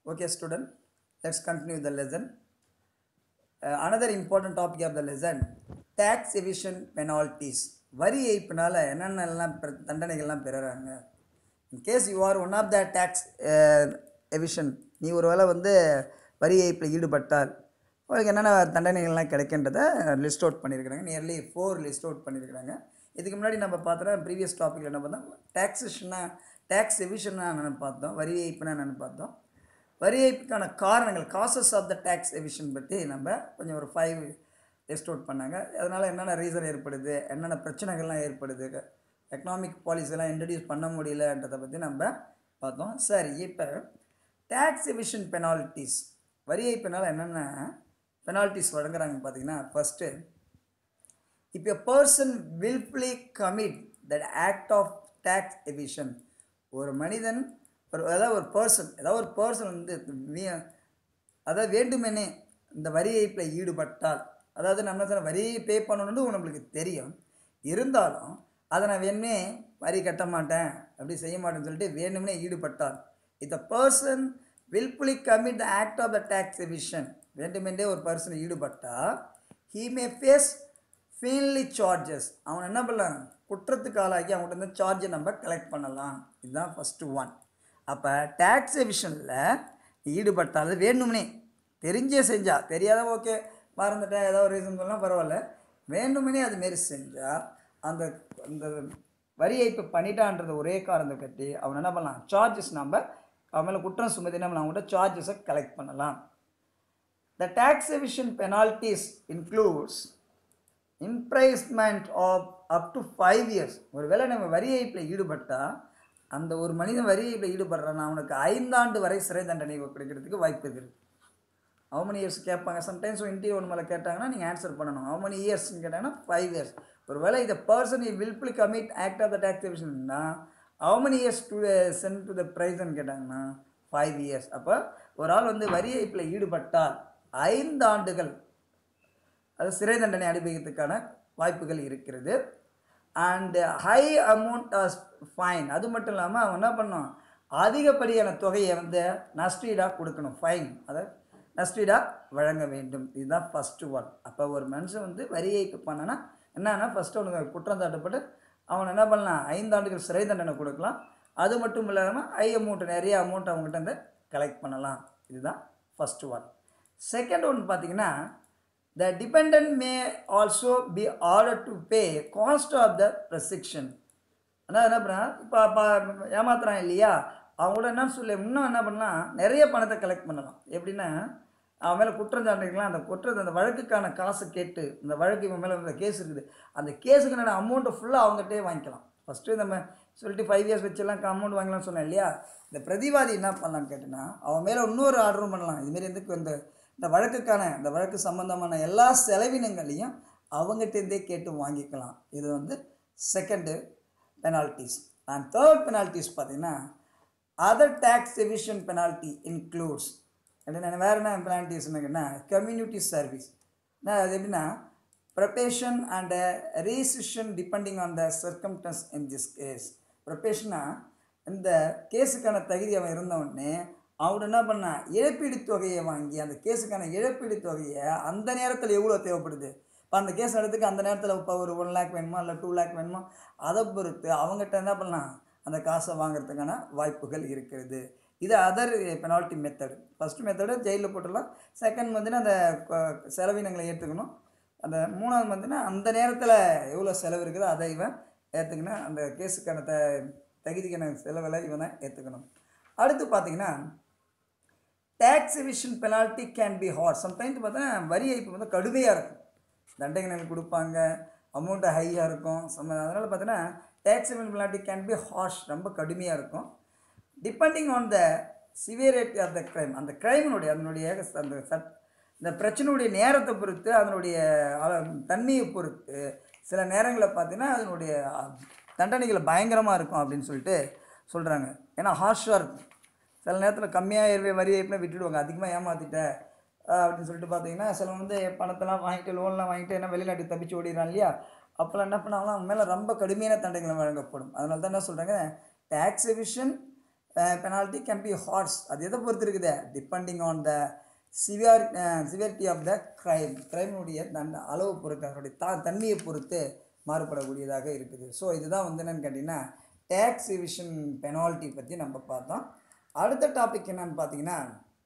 Okay, student, let's continue the lesson. Uh, another important topic of the lesson tax evasion penalties. வரி ஏய்ப்பினால என்னென்னலாம் பிர- தண்டனைகள்லாம் பெறுறாங்க in case you are one of the tax evasion நீ ஒரு வேளை வந்து வரி ஏய்ப்பில் ஈடுபட்டால் உங்களுக்கு என்னென்ன தண்டனைகள்லாம் கிடைக்கின்றதை லிஸ்ட் அவுட் பண்ணியிருக்கிறாங்க நியர்லி ஃபோர் லிஸ்ட் அவுட் பண்ணியிருக்கிறாங்க இதுக்கு முன்னாடி நம்ம பார்த்தோன்னா ப்ரீவியஸ் டாப்பிக்கில் என்ன பார்த்தோம் டேக்ஸேஷனா டேக்ஸ் எவிஷன்னா என்னென்னு பார்த்தோம் வரி ஏய்ப்புனா என்னென்னு பார்த்தோம் வரி ஏய்ப்புக்கான காரணங்கள் causes of the tax evasion பற்றி நம்ம கொஞ்சம் ஒரு ஃபைவ் லிஸ்ட் அவுட் பண்ணாங்க அதனால் என்னென்ன ரீசன் ஏற்படுது என்னென்ன பிரச்சனைகள்லாம் ஏற்படுது எக்கனாமிக் பாலிசிலாம் இன்ட்ரடியூஸ் பண்ண முடியலன்றதை பற்றி நம்ம பார்த்தோம் சரி இப்போ டேக்ஸ் எவிஷன் பெனால்ட்டிஸ் வரி ஏய்ப்பினால் என்னென்ன பெனால்ட்டிஸ் வழங்குறாங்க பார்த்தீங்கன்னா first if a person willfully commit that act of tax evasion ஒரு மனிதன் ஒரு அதாவது ஒரு பர்சன் ஏதாவது ஒரு பர்சன் வந்து வி- அதாவது வேண்டுமெனே இந்த வரி ஏய்ப்பில் ஈடுபட்டால் அதாவது நம்ம சொன்ன வரி பே பண்ணணும்னு நம்மளுக்கு தெரியும் இருந்தாலும் அதை நான் வேணுமே வரி கட்ட மாட்டேன் அப்படி செய்ய மாட்டேன்னு சொல்லிட்டு வேணும்னே ஈடுபட்டால் இந்த person willfully commit the act of the tax evasion வேண்டுமென்றே ஒரு பர்சன் ஈடுபட்டால் he may face finely charges அவன் என்ன பண்ணலாம் குற்றத்துக்கு ஆளாகி அவங்கள்ட்ட இருந்து சார்ஜை நம்ம கலெக்ட் பண்ணலாம் இதுதான் ஃபஸ்ட்டு ஒன் அப்போ டேக்ஸ் எவிஷனில் ஈடுபட்டால் வேணும்னே தெரிஞ்சே செஞ்சா தெரியாத ஓகே மறந்துட்டேன் ஏதோ ஒரு ரீசன் சொன்னால் பரவாயில்ல வேணும்னே அதுமாரி செஞ்சால் அந்த அந்த வரி ஏய்ப்பு பண்ணிட்டான்றது ஒரே காரணத்தை கட்டி அவன் என்ன பண்ணலாம் சார்ஜஸ் நம்ம அவன் மேலே குற்றம் சுமத்தி என்ன பண்ணலாம் அவங்கள்ட்ட சார்ஜஸை கலெக்ட் பண்ணலாம் The tax evasion penalties includes imprisonment of up to five years ஒருவேளை நம்ம வரி ஏய்ப்பில் ஈடுபட்டால் அந்த ஒரு மனிதன் வரி ஏய்ப்பில் ஈடுபடுறான்னா அவனுக்கு ஐந்தாண்டு வரை சிறை தண்டனை கிடைக்கிறதுக்கு வாய்ப்பு இருக்குது how many இயர்ஸ் கேட்பாங்க சம்டைம்ஸ் இன்டர்வியூ ஒன்று மேலே கேட்டாங்கன்னா நீங்கள் ஆன்சர் பண்ணணும் how many இயர்ஸ்னு கேட்டாங்கன்னா ஃபைவ் இயர்ஸ் ஒருவேளை இந்த person willfully commit act of the tax evasionனா how many years to sent to the ப்ரைஸ்ன்னு கேட்டாங்கன்னா ஃபைவ் இயர்ஸ் அப்போ ஒரு ஆள் வந்து வரி ஏய்ப்பில் ஈடுபட்டால் ஐந்து ஆண்டுகள் அது சிறை தண்டனை அனுபவிக்கிறதுக்கான வாய்ப்புகள் இருக்கிறது and high amount of fine அது மட்டும் இல்லாமல் அவன் என்ன பண்ணணும் அதிகப்படியான தொகையை வந்து நஷ்டீடாக கொடுக்கணும் ஃபைன் அதை நஷ்டீடாக வழங்க வேண்டும் இதுதான் ஃபஸ்ட்டு ஒன் அப்போ ஒரு மனுஷன் வந்து வரி ஏய்ப்பு பண்ணனா என்னன்னா ஃபஸ்ட்டு அவனுக்கு குற்றம் சாட்டப்பட்டு அவன் என்ன பண்ணலாம் ஐந்தாண்டுகள் சிறை தண்டனை கொடுக்கலாம் அது மட்டும் இல்லாமல் ஹை அமௌண்ட் நிறைய அமௌண்ட் அவங்ககிட்ட இருந்து கலெக்ட் பண்ணலாம் இதுதான் ஃபஸ்ட்டு ஒன் செகண்ட் ஒன் பார்த்தீங்கன்னா the defend may also be order to pay cost of the prosecution ஆனால் என்ன பண்ணா இப்போ ஏமாத்துறான் இல்லையா அவங்க கூட என்ன சொல்லி இன்னும் என்ன பண்ணலாம் நிறைய பணத்தை கலெக்ட் பண்ணலாம் எப்படின்னா அவன் மேலே குற்றம் சாட்டிக்கலாம் அந்த குற்றத்தை அந்த வழக்குக்கான காசை கேட்டு இந்த வழக்கு இவன் மேலே இந்த கேஸ் இருக்குது அந்த கேஸுக்கு நான் அமௌண்ட்டை ஃபுல்லாக அவங்ககிட்டே வாங்கிக்கலாம் ஃபஸ்ட்டு நம்ம சொல்லிட்டு ஃபைவ் இயர்ஸ் வச்செல்லாம் அமௌண்ட் வாங்கலாம்னு சொன்னேன் இல்லையா இந்த பிரதிவாதி என்ன பண்ணலான்னு கேட்டேன்னா அவன் மேலே இன்னொரு ஆர்டரும் பண்ணலாம் இதுமாரி எதுக்கு இந்த இந்த வழக்குக்கான இந்த வழக்கு சம்பந்தமான எல்லா செலவினங்களையும் அவங்ககிட்டேருந்தே கேட்டு வாங்கிக்கலாம் இது வந்து second penalties and third penalties பார்த்தீங்கன்னா other tax evasion penalty includes அப்படின்னா வேறு என்ன பெனால்ட்டிஸ்னுங்கன்னா கம்யூனிட்டி சர்வீஸ் அது எப்படின்னா probation and rescission depending on the circumstance in this case ப்ரொபேஷனா இந்த கேஸுக்கான தகுதி அவன் இருந்தவொடனே அவன் என்ன பண்ணான் இழப்பீடு தொகையை வாங்கி அந்த கேஸுக்கான இழப்பீடு தொகையை அந்த நேரத்தில் எவ்வளோ தேவைப்படுது இப்போ அந்த கேஸ் நடத்துக்கு அந்த நேரத்தில் இப்போ ஒரு ஒன் லேக் வேணுமா இல்லை டூ லேக் வேணுமா அதை பொறுத்து அவங்ககிட்ட என்ன பண்ணலாம் அந்த காசை வாங்குறதுக்கான வாய்ப்புகள் இருக்கிறது இது other penalty method first method ஜெயிலில் போட்டுடலாம் செகண்ட் வந்துன்னா அந்த கொ- செலவினங்களை ஏற்றுக்கணும் அந்த மூணாவது வந்துன்னா அந்த நேரத்தில் எவ்வளோ செலவு இருக்குதோ அதை இவன் ஏற்றுக்கணும் அந்த கேஸுக்கான த தகுதிக்கான செலவில் இவனை ஏற்றுக்கணும் அடுத்து பார்த்தீங்கன்னா tax evasion penalty can be hard sometimes பார்த்தா வரி ஏய்ப்பு வந்து கடுமையாக இருக்கும் தண்டனைகள் கொடுப்பாங்க அமௌண்ட்டு ஹையாக இருக்கும் சம அதனால் பார்த்தீங்கன்னா tax evasion penalty can be harsh ரொம்ப கடுமையாக இருக்கும் depending on the severity of the crime அந்த க்ரைமினுடைய அதனுடைய அந்த சட் இந்த பிரச்சனையுடைய நேரத்தை பொறுத்து அதனுடைய அள- தன்மையை பொறுத்து சில நேரங்களில் பார்த்தீங்கன்னா அதனுடைய அஹ், தண்டனைகள் பயங்கரமாக இருக்கும் அப்படின்னு சொல்லிட்டு சொல்கிறாங்க ஏன்னா ஹார்ஷாக இருக்கும் சில நேரத்தில் கம்மியாக ஏற்கனவே வரி வைப்பில் விட்டுடுவாங்க அதிகமாக ஏமாற்றிட்ட அப்படின்னு சொல்லிட்டு பார்த்தீங்கன்னா சில வந்து பணத்தெல்லாம் வாங்கிட்டு லோன்லாம் வாங்கிட்டு என்ன வெளிநாட்டுக்கு தப்பிச்சு ஓடிடுறான் இல்லையா அப்போல்லாம் என்ன பண்ணாங்கன்னா அவங்க மேலே ரொம்ப கடுமையான தண்டனைகள் வழங்கப்படும் அதனால தான் என்ன சொல்கிறாங்க tax evasion penalty can be harsh அது எதை பொறுத்து இருக்குது depending on the severe severity of the crime கிரைமுடைய தன் அளவு பொறுத்து அதனுடைய தா தன்மையை பொறுத்து மாறுபடக்கூடியதாக இருக்குது ஸோ இதுதான் வந்து என்னென்னு கேட்டிங்கன்னா டேக்ஸ் எவிஷன் பெனால்ட்டி பற்றி நம்ம பார்த்தோம் அடுத்த டாபிக் என்னன்னு பார்த்தீங்கன்னா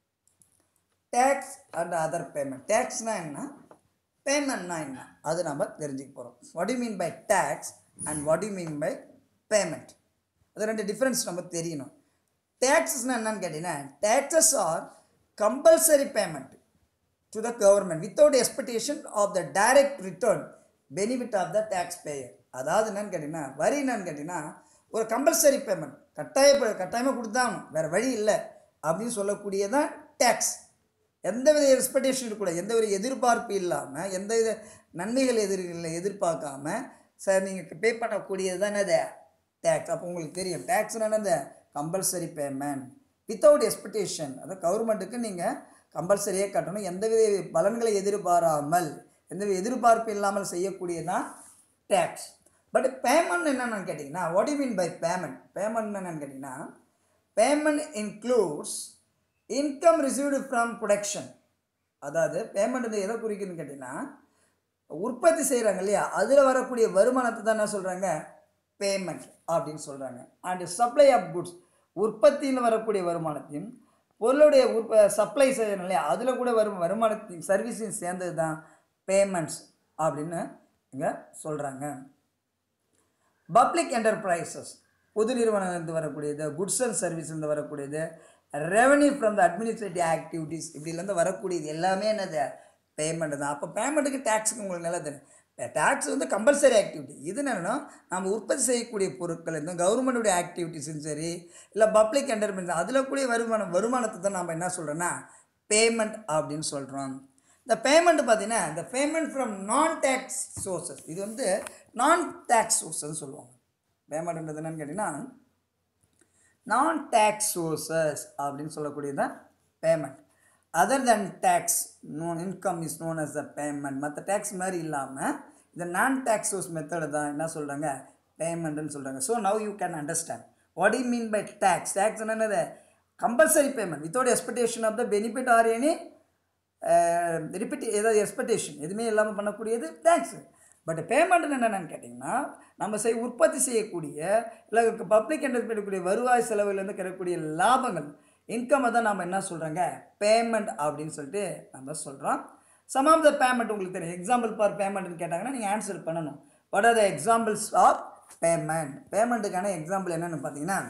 டேக்ஸ் அண்ட் அதர் பேமெண்ட் டேக்ஸ்னால் என்ன பேமெண்ட்னா என்ன அது நம்ம தெரிஞ்சுக்க போகிறோம் what you mean by tax and what you mean by payment அது ரெண்டு டிஃப்ரென்ஸ் நம்ம தெரியணும் டேக்ஸஸ்னால் என்னன்னு கேட்டிங்கன்னா taxes are compulsory payment to the government without expectation of the direct return benefit of the tax payer அதாவது என்னன்னு கேட்டிங்கன்னா வரி என்னன்னு கேட்டிங்கன்னா ஒரு கம்பல்சரி பேமெண்ட் கட்டாய கட்டாயமாக கொடுத்தாகணும் வேறு வழி இல்லை அப்படின்னு சொல்லக்கூடியதான் டேக்ஸ் எந்த வித எக்ஸ்பெக்டேஷன் இருக்கக்கூடாது எந்த வித எதிர்பார்ப்பு இல்லாமல் எந்த வித நன்மைகள் எதிர் எதிர்பார்க்காம சார் நீங்கள் பே பண்ணக்கூடியது தான் என்னது டேக்ஸ் அப்போ உங்களுக்கு தெரியும் டேக்ஸ்னால் என்னது கம்பல்சரி பேமெண்ட் வித்தவுட் எக்ஸ்பெக்டேஷன் அதாவது கவர்மெண்ட்டுக்கு நீங்கள் கம்பல்சரியாக கட்டணும் எந்தவித பலன்களை எதிர்பாராமல் எந்தவித எதிர்பார்ப்பு இல்லாமல் செய்யக்கூடியதான் டேக்ஸ் பட் பேமெண்ட் என்னென்னு கேட்டிங்கன்னா what you mean by payment payment என்னென்னு கேட்டிங்கன்னா payment includes income received from production அதாவது பேமெண்ட் வந்து எதை குறிக்குதுன்னு கேட்டிங்கன்னா உற்பத்தி செய்கிறாங்க இல்லையா அதில் வரக்கூடிய வருமானத்தை தான் என்ன சொல்கிறாங்க பேமெண்ட் அப்படின்னு சொல்கிறாங்க அண்ட் சப்ளை ஆஃப் குட்ஸ் உற்பத்தியில் வரக்கூடிய வருமானத்தையும் பொருளுடைய உற்ப சப்ளை செய்யணும் இல்லையா அதில் கூட வரும் வருமானத்தையும் சர்வீஸையும் சேர்ந்தது தான் பேமெண்ட்ஸ் அப்படின்னு இங்கே சொல்கிறாங்க பப்ளிக் என்டர்பிரைசஸ் பொது நிறுவனத்திலிருந்து வரக்கூடியது குட்ஸ் அண்ட் சர்வீஸ்லேருந்து வரக்கூடியது revenue from the administrative activities இப்படிலேருந்து வரக்கூடியது எல்லாமே என்னது பேமெண்ட் தான் அப்போ பேமெண்ட்டுக்கு டேக்ஸுக்கு உங்களுக்கு நல்லா தெரியும் டேக்ஸ் வந்து கம்பல்சரி ஆக்டிவிட்டி இது என்னென்னா நம்ம உற்பத்தி செய்யக்கூடிய பொருட்கள் இந்த கவர்மெண்ட்டுடைய ஆக்டிவிட்டீஸும் சரி இல்லை பப்ளிக் என்டர்பிரைஸ் அதில் கூடிய வருமானம் வருமானத்தை தான் நம்ம என்ன சொல்கிறோன்னா பேமெண்ட் அப்படின்னு சொல்கிறோம் இந்த பேமெண்ட் பார்த்தீங்கன்னா இந்த payment from non tax sources இது வந்து நான் டேக்ஸ் சோர்ஸ்ன்னு சொல்லுவாங்க பேமெண்ட்ன்றது என்னன்னு கேட்டிங்கன்னா நான் டேக்ஸ் சோர்சஸ் அப்படின்னு சொல்லக்கூடியது தான் payment other than tax non income is known as the payment மற்ற டேக்ஸ் மாதிரி இல்லாமல் இந்த நான் டேக்ஸ் சோர்ஸ் மெத்தடு தான் என்ன சொல்கிறாங்க பேமெண்ட்னு சொல்கிறாங்க so now you can understand what you mean by tax tax என்னது compulsory payment without expectation of the benefit or any repeat ஏதாவது எக்ஸ்பெக்டேஷன் எதுவுமே இல்லாமல் பண்ணக்கூடியது டேக்ஸு பட் பேமெண்ட் என்னென்னு கேட்டிங்கன்னா நம்ம செய் உற்பத்தி செய்யக்கூடிய இல்லை பப்ளிக் என்டர்பிரைக்கூடிய வருவாய் செலவுலேருந்து கிடைக்கக்கூடிய லாபங்கள் இன்கம்மை தான் நம்ம என்ன சொல்கிறோங்க பேமெண்ட் அப்படின்னு சொல்லிட்டு நம்ம சொல்கிறோம் சம் ஆஃப் த பேமெண்ட் உங்களுக்கு தெரியும் எக்ஸாம்பிள் ஃபார் பேமெண்ட்னு கேட்டாங்கன்னா நீங்கள் ஆன்சர் பண்ணணும் what are the examples of payment பேமெண்ட்டுக்கான எக்ஸாம்பிள் என்னென்னு பார்த்தீங்கன்னா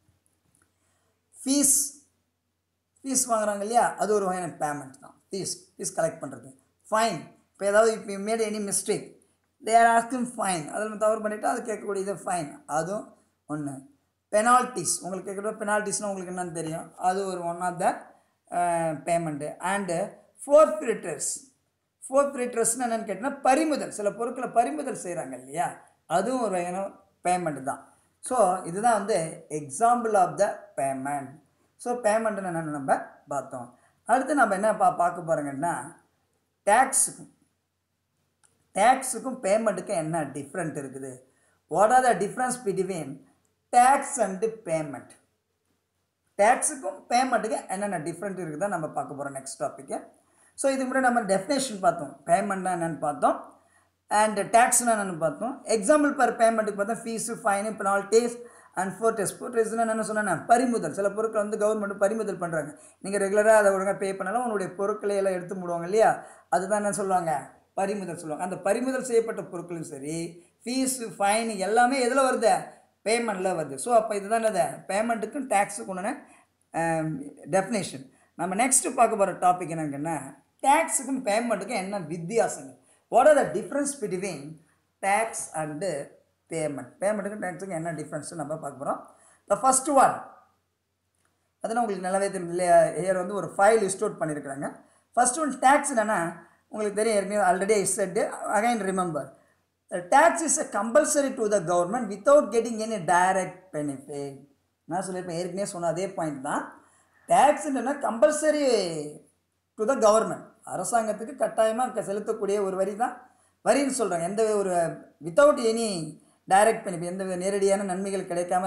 ஃபீஸ் ஃபீஸ் வாங்குறாங்க இல்லையா அது ஒரு வகையான பேமெண்ட் தான் ஃபீஸ் ஃபீஸ் கலெக்ட் பண்ணுறது ஃபைன் இப்போ ஏதாவது இப்போ made any mistake they're asking fine அதில் தவறு பண்ணிவிட்டு அது கேட்கக்கூடியது ஃபைன் அதுவும் ஒன்று பெனால்ட்டிஸ் உங்களுக்கு கேட்குற பெனால்ட்டிஸ்னால் உங்களுக்கு என்னன்னு தெரியும் அது ஒரு one of the payment and forfeitures ஃபோர்ஃபிரிட்டர்ஸ்னு என்னென்னு கேட்டிங்கன்னா பறிமுதல் சில பொருட்களை பறிமுதல் செய்கிறாங்க இல்லையா அதுவும் ஒரு வகையான பேமெண்ட் தான் ஸோ இதுதான் வந்து example of the payment so பேமெண்ட்னு என்னென்னு நம்ம பார்த்தோம் அடுத்து நம்ம என்ன பா பார்க்க போகிறோங்கன்னா டேக்ஸுக்கும் டேக்ஸுக்கும் பேமெண்ட்டுக்கும் என்ன டிஃப்ரெண்ட் இருக்குது what are the difference between tax and payment டேக்ஸுக்கும் பேமெண்ட்டுக்கும் என்னென்ன டிஃப்ரெண்ட் இருக்குதோ நம்ம பார்க்க போகிறோம் நெக்ஸ்ட் டாப்பிக்கு ஸோ இதுக்கு முன்னாடி நம்ம டெஃபினேஷன் பார்த்தோம் பேமெண்ட்னா என்னென்னு பார்த்தோம் அண்ட் டேக்ஸ்னா என்னென்னு பார்த்தோம் எக்ஸாம்பிள் பர் பேமெண்ட்டுக்கு பார்த்தா fees fine penalties and forfeits ஃபோர்டெஸ்னா என்ன சொன்னேன் பறிமுதல் சில பொருட்கள் வந்து கவர்மெண்ட் பறிமுதல் பண்ணுறாங்க நீங்கள் ரெகுலராக அதை ஒழுங்காக பே பண்ணாலும் உங்களுடைய பொருட்களை எல்லாம் எடுத்து மூடுவாங்க இல்லையா அதுதான் என்ன சொல்லுவாங்க பறிமுதல் சொல்லுவாங்க அந்த பறிமுதல் செய்யப்பட்ட பொருட்களும் சரி ஃபீஸு ஃபைன் எல்லாமே எதில் வருது பேமெண்ட்டில் வருது ஸோ அப்போ இதுதான் என்னது பேமெண்ட்டுக்கும் டேக்ஸுக்கு உண்டான டெஃபினேஷன் நம்ம நெக்ஸ்ட்டு பார்க்க போகிற டாபிக் என்னங்கன்னா டேக்ஸுக்கும் பேமெண்ட்டுக்கும் என்ன வித்தியாசங்கள் what are the difference between tax and payment பேமெண்ட்டுக்கும் டேக்ஸுக்கும் என்ன டிஃப்ரென்ஸ் நம்ம பார்க்க போகிறோம் த ஃபஸ்ட் ஒன் அதெல்லாம் உங்களுக்கு நல்லாவே தெரியும் இல்லையா ஏர் வந்து ஒரு ஃபைல் லிஸ்ட் அவுட் பண்ணியிருக்கிறாங்க ஃபஸ்ட் ஒன் டேக்ஸ் என்னென்னா உங்களுக்கு தெரியும் ஏற்கனவே already said again remember tax is a compulsory to the government without getting any direct benefit நான் சொல்லியிருப்பேன் ஏற்கனவே சொன்ன அதே பாயிண்ட் தான் டேக்ஸ்ன்றனா கம்பல்சரி டு த கவர்மெண்ட் அரசாங்கத்துக்கு கட்டாயமாக செலுத்தக்கூடிய ஒரு வரி தான் வரின்னு சொல்கிறாங்க எந்த ஒரு வித்தவுட் எனி டைரக்ட் பெனிஃபிட் எந்த வித நேரடியான நன்மைகள் கிடைக்காம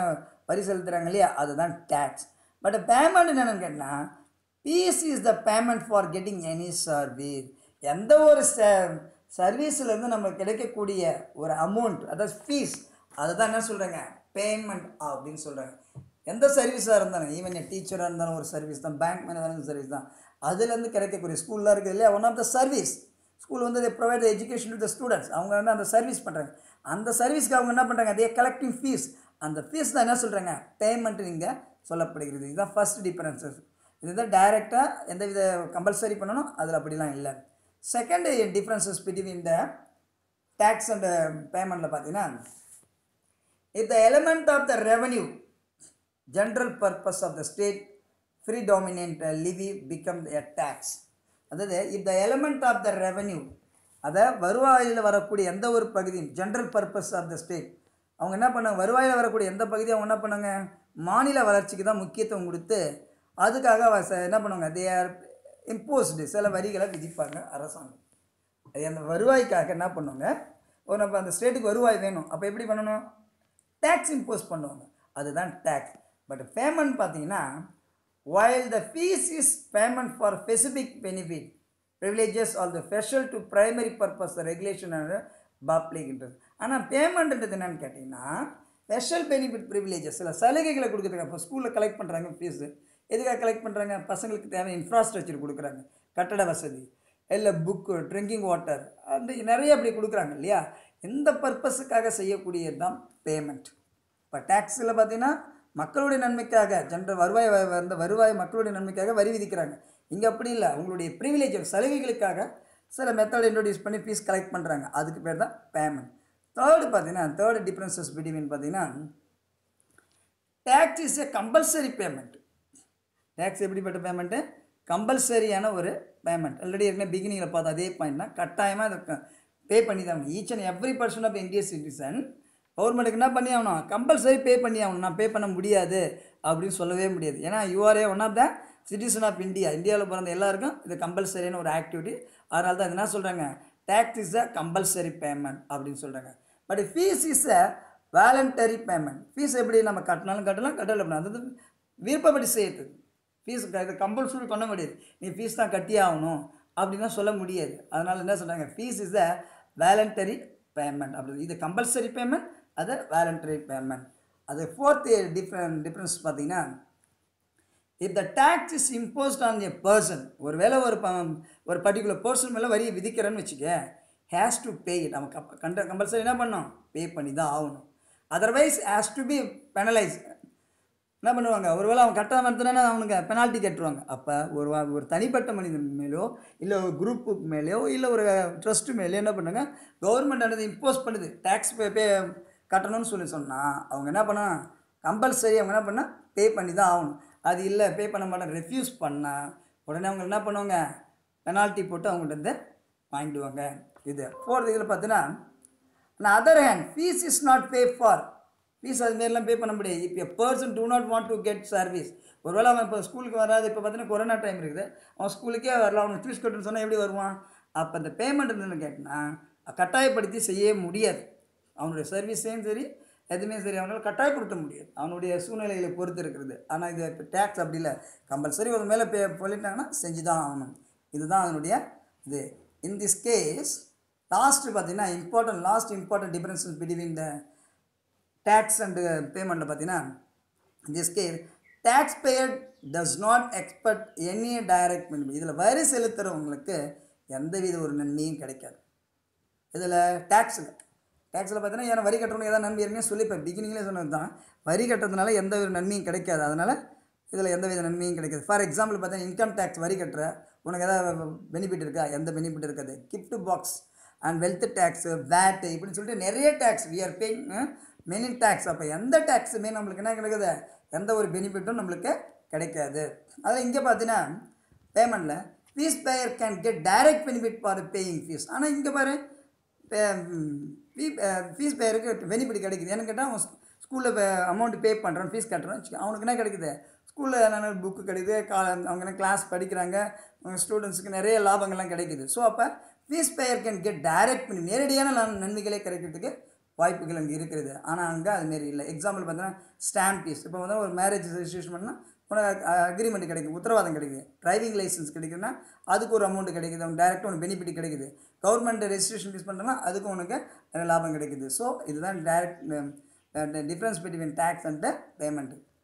வரி செலுத்துகிறாங்க இல்லையா அதுதான் டேக்ஸ் பட் பேமெண்ட் என்னென்னு கேட்டால் fees is the payment for getting any service எந்த ஒரு ச சர்வீஸ்லேருந்து நமக்கு கிடைக்கக்கூடிய ஒரு அமௌண்ட் அதாவது ஃபீஸ் அதை தான் என்ன சொல்கிறாங்க பேமெண்ட் அப்படின்னு சொல்கிறாங்க எந்த சர்வீஸாக இருந்தாலும் ஈவன் டீச்சராக இருந்தாலும் ஒரு சர்வீஸ் தான் பேங்க் மேனேஜர் சர்வீஸ் தான் அதுலேருந்து கிடைக்கக்கூடிய ஸ்கூலில் இருக்குது இல்லையா one of the service school வந்து they provide the education to the students அவங்க வந்து அந்த சர்வீஸ் பண்ணுறாங்க அந்த சர்வீஸ்க்கு அவங்க என்ன பண்ணுறாங்க அதே கலெக்டிங் ஃபீஸ் அந்த ஃபீஸ் தான் என்ன சொல்கிறாங்க பேமெண்ட் இங்கே சொல்லப்படுகிறது இதுதான் ஃபர்ஸ்ட் டிஃபரன்சஸ் இதுதான் டைரெக்டாக எந்த வித கம்பல்சரி பண்ணணும் அதில் அப்படிலாம் இல்லை second differences between the tax and பேமெண்ட்டில் பார்த்தீங்கன்னா if the element of the revenue general purpose of the state predominant uh, levy become a tax அதாவது if the element of the revenue அதை வருவாயில் வரக்கூடிய எந்த ஒரு பகுதியும் general purpose of the state அவங்க என்ன பண்ணாங்க வருவாயில் வரக்கூடிய எந்த பகுதியும் அவங்க என்ன பண்ணாங்க மாநில வளர்ச்சிக்கு தான் முக்கியத்துவம் கொடுத்து அதுக்காக அவ ச- என்ன பண்ணுவாங்க தே ஆர் இம்போஸ்டு சில வரிகளை விதிப்பாங்க அரசாங்கம் அது அந்த வருவாய்க்காக என்ன பண்ணுவாங்க ஒரு நம்ம அந்த ஸ்டேட்டுக்கு வருவாய் வேணும் அப்போ எப்படி பண்ணணும் டேக்ஸ் இம்போஸ் பண்ணுவாங்க அதுதான் டேக்ஸ் பட் பேமெண்ட் பார்த்தீங்கன்னா while the fees is payment for specific benefit privileges or the special to primary purpose the regulation and public interest ஆனால் பேமெண்ட்ன்றது என்னன்னு கேட்டிங்கன்னா ஸ்பெஷல் பெனிஃபிட் ப்ரிவிலேஜஸ் சில சலுகைகளை கொடுக்குறாங்க இப்போ ஸ்கூலில் கலெக்ட் பண்ணுறாங்க ஃபீஸு எதுக்காக கலெக்ட் பண்ணுறாங்க பசங்களுக்கு தேவையான இன்ஃப்ராஸ்ட்ரக்சர் கொடுக்குறாங்க கட்டட வசதி இல்லை புக்கு ட்ரிங்கிங் வாட்டர் அந்த நிறைய அப்படி கொடுக்குறாங்க இல்லையா எந்த பர்பஸுக்காக செய்யக்கூடியது தான் பேமெண்ட் இப்போ டேக்ஸில் பார்த்தீங்கன்னா மக்களுடைய நன்மைக்காக ஜென்ரல் வருவாய் வ- வந்த வருவாய் மக்களுடைய நன்மைக்காக வரி விதிக்கிறாங்க இங்கே அப்படி இல்லை உங்களுடைய ப்ரிவிலேஜ் சலுகைகளுக்காக சில மெத்தட் இன்ட்ரோடியூஸ் பண்ணி ஃபீஸ் கலெக்ட் பண்ணுறாங்க அதுக்கு பேர் தான் பேமெண்ட் தேர்டு பார்த்தீங்கன்னா தேர்டு டிஃப்ரென்சஸ் பிட்வீன் பார்த்தீங்கன்னா tax is a compulsory payment tax எப்படிப்பட்ட பேமெண்ட்டு கம்பல்சரியான ஒரு பேமெண்ட் ஆல்ரெடி ஏற்கனவே பிகினிங்கில் பார்த்தா அதே பாயிண்ட்னா கட்டாயமாக அதை பே பண்ணி தான் each and every person of இந்திய சிட்டிசன் கவர்மெண்ட்டுக்கு என்ன பண்ணி ஆகணும் கம்பல்சரி பே பண்ணி ஆகணும் நான் பே பண்ண முடியாது அப்படின்னு சொல்லவே முடியாது ஏன்னா you are a one of the citizen of India இந்தியாவில் பிறந்த எல்லாருக்கும் இது கம்பல்சரியான ஒரு ஆக்டிவிட்டி அதனால தான் இது என்ன சொல்கிறாங்க tax is a compulsory payment அப்படின்னு சொல்கிறாங்க but fees is a voluntary payment fees எப்படி நம்ம கட்டினாலும் கட்டலாம் கட்டல பண்ணலாம் அது விருப்பப்படி செய்யறது ஃபீஸ் இது கம்பல்சரி பண்ண முடியாது நீ ஃபீஸ் தான் கட்டியே ஆகணும் அப்படின்லாம் சொல்ல முடியாது அதனால் என்ன சொல்கிறாங்க fees is a voluntary payment அப்படி இது கம்பல்சரி பேமெண்ட் அது வேலண்டரி பேமெண்ட் அது ஃபோர்த் டிஃப்ரெண்ட் டிஃப்ரென்ஸ் பார்த்தீங்கன்னா if the tax is imposed on a person ஒருவேளை ஒரு ப ஒரு பர்டிகுலர் பர்சன் மேலே வரியை விதிக்கிறேன்னு வச்சுக்க ஹேஸ் டு பே இட் அவன் கப் கண்ட கம்பல்சரி என்ன பண்ணணும் பே பண்ணி தான் ஆகணும் otherwise has to be penalise என்ன பண்ணுவாங்க ஒருவேளை அவன் கட்டாமல் இருந்தானா அவனுக்கு பெனால்ட்டி கட்டுவாங்க அப்போ ஒரு வா- ஒரு தனிப்பட்ட மனிதன் மேலேயோ இல்லை ஒரு குரூப்புக்கு மேலேயோ இல்லை ஒரு ட்ரஸ்ட்டு மேலேயோ என்ன பண்ணுங்க கவர்மெண்ட் ஆனது இம்போஸ் பண்ணுது டேக்ஸ் பே பே கட்டணும்னு சொல்லி சொன்னால் அவங்க என்ன பண்ணா கம்பல்சரி அவங்க என்ன பண்ணால் பே பண்ணி தான் ஆகணும் அது இல்லை பே பண்ண மாட்டேன் ரெஃப்யூஸ் பண்ணால் உடனே அவங்க என்ன பண்ணுவாங்க பெனால்ட்டி போட்டு அவங்கள்ட்ட இருந்து வாங்கிடுவாங்க இது ஃபோர்த் இதில் பார்த்தீங்கன்னா on other hand fees is not pay for fees அதுமாரிலாம் பே பண்ண முடியாது இப்போ person do not want to get service ஒருவேளை அவன் இப்போ ஸ்கூலுக்கு வராது இப்போ பார்த்தீங்கன்னா கொரோனா டைம் இருக்குது அவன் ஸ்கூலுக்கே வரல அவனுக்கு ஃபீஸ் கட்டணும்னு சொன்னால் எப்படி வருவான் அப்போ அந்த பேமெண்ட் என்னன்னு கேட்டினா கட்டாயப்படுத்தி செய்யவே முடியாது அவனுடைய சர்வீஸையும் சரி எதுவுமே சரி அவனால் கட்டாயப்படுத்த முடியாது அவனுடைய சூழ்நிலைகளை பொறுத்து இருக்கிறது ஆனால் இது இப்போ டேக்ஸ் அப்படி இல்லை கம்பல்சரி ஒரு மேலே பே சொல்லிட்டாங்கன்னா செஞ்சு தான் ஆகணும் இதுதான் அதனுடைய இது இன் திஸ் கேஸ் லாஸ்ட்டு பார்த்தீங்கன்னா important last important difference between the tax and பேமெண்ட்டில் பார்த்தீங்கன்னா this case tax payer does not expect any direct benefit இதில் வரி செலுத்துகிறவங்களுக்கு எந்தவித ஒரு நன்மையும் கிடைக்காது இதில் டேக்ஸில் டேக்ஸில் பார்த்தீங்கன்னா ஏன்னா வரி கட்டணும் ஏதாவது நன்மை இருக்குன்னு சொல்லி இப்போ பிகினிங்லேயே சொன்னது தான் வரி கட்டுறதுனால எந்த ஒரு நன்மையும் கிடைக்காது அதனால் இதில் எந்த வித நன்மையும் கிடைக்காது ஃபார் எக்ஸாம்பிள் பார்த்தீங்கன்னா இன்கம் டேக்ஸ் வரி கட்டுற உனக்கு ஏதாவது பெனிஃபிட் இருக்கா எந்த பெனிஃபிட் இருக்காது gift box and wealth tax VAT இப்படின்னு சொல்லிட்டு நிறைய tax we are paying many tax அப்போ எந்த டேக்ஸுமே நம்மளுக்கு என்ன கிடைக்குது எந்த ஒரு பெனிஃபிட்டும் நம்மளுக்கு கிடைக்காது அதில் இங்கே பார்த்தீங்கன்னா பேமெண்ட்டில் fees payer can get direct benefit for paying fees ஆனால் இங்கே பாரு ஃபீஸ் பேருக்கு பெனிஃபிட் கிடைக்குது ஏன்னு கேட்டால் அவன் ஸ்கூலில் அமௌண்ட் பே பண்ணுறான் ஃபீஸ் கட்டுறான் வச்சுக்க அவனுக்கு என்ன கிடைக்குது ஸ்கூலில் என்னென்ன புக்கு கிடைக்குது கா அவங்க என்ன கிளாஸ் படிக்கிறாங்க அவங்க ஸ்டூடெண்ட்ஸுக்கு நிறைய லாபங்கள்லாம் கிடைக்குது ஸோ அப்போ fees payer can get direct பண்ணி நேரடியான நன்- நன்மைகளே கிடைக்கிறதுக்கு வாய்ப்புகள் அங்கே இருக்கிறது ஆனால் அங்கே அதுமாரி இல்லை எக்ஸாம்பிள் பார்த்தீங்கன்னா ஸ்டாம்ப் ஃபீஸ் இப்போ வந்து ஒரு மேரேஜ் ரெஜிஸ்ட்ரேஷன் பண்ணால் உனக்கு அக்ரிமெண்ட் கிடைக்கும் உத்தரவாதம் கிடைக்குது டிரைவிங் லைசன்ஸ் கிடைக்குதுன்னா அதுக்கு ஒரு அமௌண்ட் கிடைக்குது உனக்கு டேரெக்டாக உனக்கு பெனிஃபிட் கிடைக்குது கவர்மெண்ட் ரெஜிஸ்ட்ரேஷன் ஃபீஸ் பண்ணுறனா அதுக்கும் உனக்கு லாபம் கிடைக்குது ஸோ இதுதான் direct difference between tax and payment